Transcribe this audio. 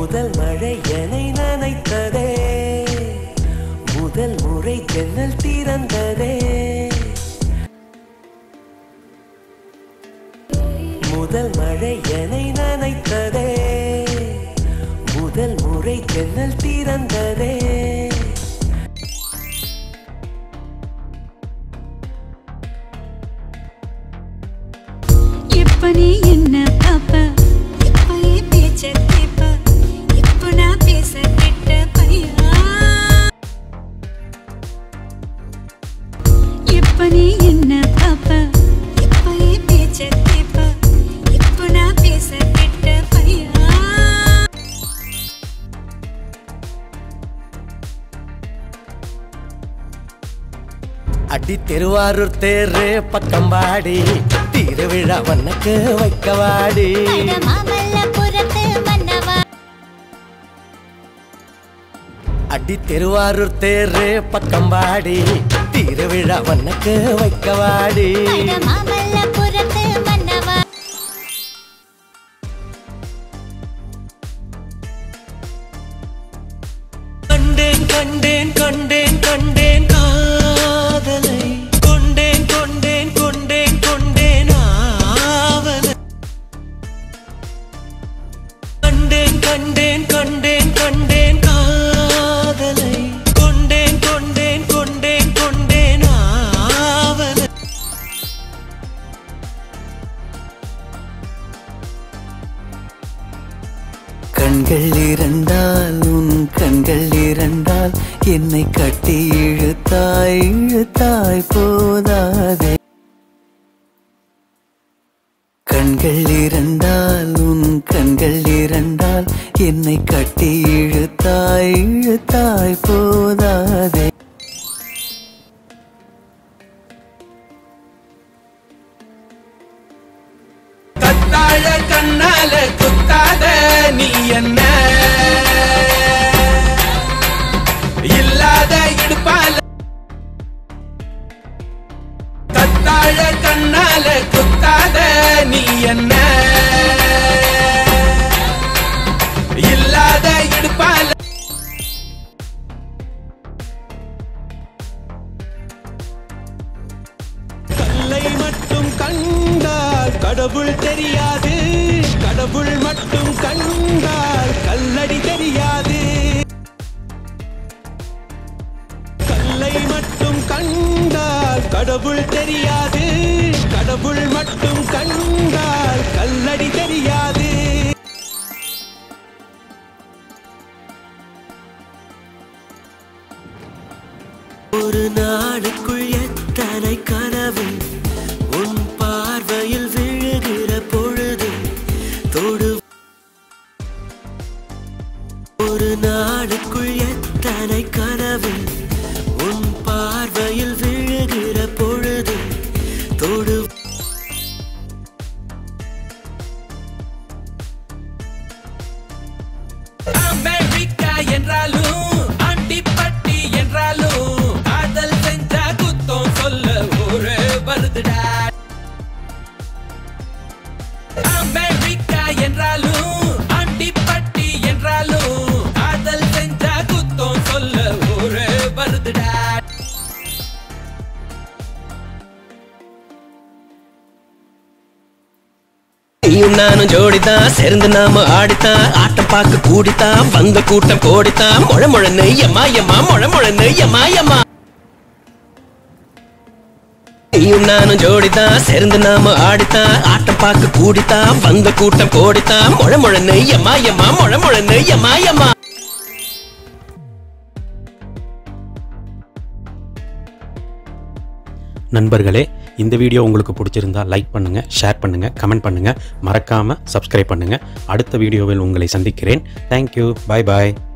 முதல் மழை என்னை நனைத்ததே முதல் முறை ஜன்னல் திறந்ததே முதல் மழை என்னை நனைத்ததே முதல் முறை ஜன்னல் திறந்ததே எப்ப நீ என்ன பாப்ப எப்ப என் பேச்ச கேப்ப எப்ப நான் பேச கெட்ட பையா எப்ப நீ என்ன பாப்ப எப்ப என் பேச்ச கேப்ப எப்ப நான் பேச கெட்ட பையா அடி திருவாரூர் தேரு பக்கம்பாடி திருவிழா வண்ணக்கு வைக்கவாடி மாமல்லபுரத்து மன்னவா அடி திருவாரூர் தேரு பக்கம்பாடி திருவிழா வண்ணக்கு வைக்கவாடி மாமல்லபுரத்து மன்னவா கண்டேன் கண்டேன் கண்டேன் கண்டேன் காதலை கொண்டேன் கொண்டேன் கொண்டேன் கொண்டேன் ஆவலை கண்டேன் கண்டேன் கண்டேன் கண்டேன் காதலை கொண்டேன் கொண்டேன் கொண்டேன் கொண்டேன் ஆவலை கண்கள் இரண்டால் உன் கண்கள் இரண்டால் என்னை கட்டி இழுத்தாய் இழுத்தாய் போதாதே கண்கள் இரண்டால் உன் கண்கள் இரண்டால் என்னை கட்டி இழுத்தாய் இழுத்தாய் போதாதே கத்தாழ கண்ணால குத்தாத நீ என்ன இல்லாத இடுப்பால கத்தாழ கண்ணால குத்தாத நீ என்ன இல்லாத இடுப்பால கல்லை மட்டும் கண்டால் கடவுள் தெரியாது கடவுள் மட்டும் கண்டால் கல்லடி தெரியாது கல்லை மட்டும் கண்டால் கடவுள் தெரியாது கடவுள் மட்டும் கண்டால் கல்லடி தெரியாது ஒரு நாளுக்குள் எத்தனை கனவு உன் பார்வையில் விழுகிற பொழுது தொடு ஒரு நாளுக்குள் எத்தனை கனவு உன் பார்வையில் விழுகிற பொழுது தொடு அமெரிக்கா என்றாலும் ஆண்டிப்பட்டி என்றாலும் காதல் செஞ்சா குத்தம் சொல்ல ஒரு வருதுடா அமெரிக்கா என்றாலும் ஆண்டிப்பட்டி என்றாலும் காதல் செஞ்சா குத்தம் சொல்ல ஒரு வருதுடா நீயும் நானும் ஜோடித்தான் சேர்ந்து நாம ஆடித்தான் ஆட்டம் பார்க்க கூடித்தான் வந்த கூட்டம் கோடித்தான் முழ முழன்னு எம்மா எம்மா முழ முழன்னு எம்மா எம்மா நீயும் நானும் ஜோடித்தான் சேர்ந்து நாம ஆடித்தான் ஆட்டம் பார்க்க கூடித்தான் வந்த கூட்டம் கோடித்தான் முழ முழன்னு எம்மா எம்மா முழ முழன்னு எம்மா எம்மா நண்பர்களே இந்த வீடியோ உங்களுக்கு பிடிச்சிருந்தா லைக் பண்ணுங்கள் ஷேர் பண்ணுங்கள் கமெண்ட் பண்ணுங்கள் மறக்காமல் சப்ஸ்கிரைப் பண்ணுங்கள் அடுத்த வீடியோவில் உங்களை சந்திக்கிறேன் தேங்க்யூ பாய் பாய்